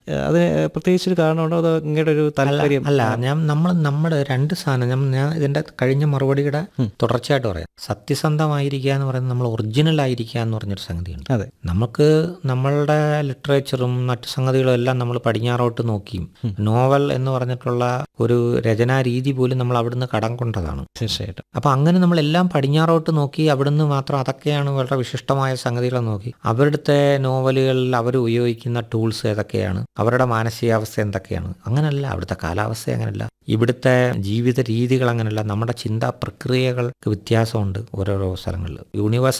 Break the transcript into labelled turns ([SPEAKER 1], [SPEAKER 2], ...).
[SPEAKER 1] ഏഹ് അതിന് പ്രത്യേകിച്ചൊരു കാരണമുണ്ടോ അതോ ഇങ്ങയുടെ ഒരു താല്പര്യം
[SPEAKER 2] അല്ല ഞാൻ നമ്മൾ നമ്മുടെ രണ്ട് സാധനം ഞാൻ ഞാൻ ഇതിന്റെ കഴിഞ്ഞ മറുപടിയുടെ തുടർച്ചയായിട്ട് പറയാം സത്യസന്ധമായിരിക്കുക എന്ന് പറയുന്നത് നമ്മൾ ഒറിജിനൽ ആയിരിക്കുക എന്ന് പറഞ്ഞൊരു സംഗതിയുണ്ട്
[SPEAKER 1] അതെ
[SPEAKER 2] നമുക്ക് നമ്മളുടെ ലിറ്ററേച്ചറും മറ്റു സംഗതികളും എല്ലാം നമ്മൾ പടിഞ്ഞാറോട്ട് നോക്കിയും നോവൽ എന്ന് പറഞ്ഞിട്ടുള്ള ഒരു രചനാ രീതി പോലും നമ്മൾ അവിടുന്ന് കടം കൊണ്ടതാണ്
[SPEAKER 1] തീർച്ചയായിട്ടും
[SPEAKER 2] അപ്പൊ അങ്ങനെ നമ്മളെല്ലാം പടിഞ്ഞാറോട്ട് നോക്കി അവിടുന്ന് മാത്രം അതൊക്കെയാണ് വളരെ വിശിഷ്ടമായ സംഗതികൾ നോക്കി അവരുടെ നോവലുകളിൽ അവർ ഉപയോഗിക്കുന്ന ടൂൾസ് ഏതൊക്കെയാണ് അവരുടെ മാനസികാവസ്ഥ എന്തൊക്കെയാണ് അങ്ങനല്ല അവിടുത്തെ കാലാവസ്ഥ അങ്ങനല്ല ഇവിടുത്തെ ജീവിത രീതികൾ അങ്ങനല്ല നമ്മുടെ ചിന്താ പ്രക്രിയകൾക്ക് വ്യത്യാസമുണ്ട് ഓരോരോ സ്ഥലങ്ങളിൽ യൂണിവേഴ്സ്